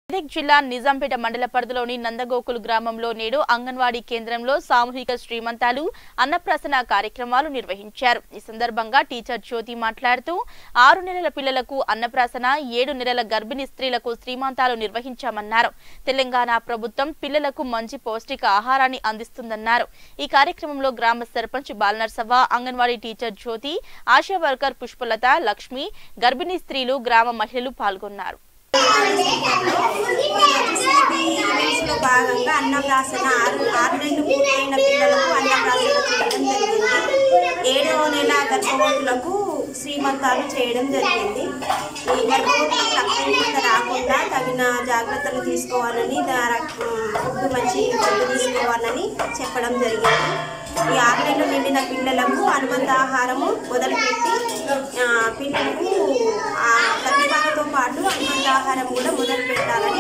మెదక్ జిల్లా నిజాంపేట మండల పరిధిలోని నందగోకుల్ గ్రామంలో నేడు అంగన్వాడీ కేంద్రంలో సామూహిక శ్రీమంతాలు అన్నప్రాసన కార్యక్రమాలు నిర్వహించారు ఈ సందర్భంగా టీచర్ జ్యోతి మాట్లాడుతూ ఆరు నెలల పిల్లలకు అన్నప్రాసన ఏడు నెలల గర్భిణీ స్త్రీలకు శ్రీమంతాలు నిర్వహించామన్నారు తెలంగాణ ప్రభుత్వం పిల్లలకు మంచి పౌష్టిక ఆహారాన్ని అందిస్తుందన్నారు ఈ కార్యక్రమంలో గ్రామ సర్పంచ్ బాలనర్సవ్వ అంగన్వాడీ టీచర్ జ్యోతి ఆశా వర్కర్ పుష్పలత లక్ష్మి గర్భిణీ స్త్రీలు గ్రామ మహిళలు పాల్గొన్నారు లో భాగంగా అన్నప్రాసన ఆరు ఆరు నెలలు పూర్తయిన పిల్లలకు అన్నప్రాసన చేయడం జరిగింది ఏడవ నెల గర్భవతులకు శ్రీమంతాలు చేయడం జరిగింది ఈ గర్భవతులకు రక్తహీనత రాకుండా తగిన జాగ్రత్తలు తీసుకోవాలని దా- ఫుడ్ మంచి ఫుడ్ తీసుకోవాలని చెప్పడం జరిగింది ఈ ఆరు నెలలు నిండిన పిల్లలకు అనుబంధ ఆహారము మొదలుపెట్టి ఆ, పిల్లలకు ఆ, తల్లిపాలతో పాటు అనుబంధ ఆహారం కూడా మొదలు పెట్టాలని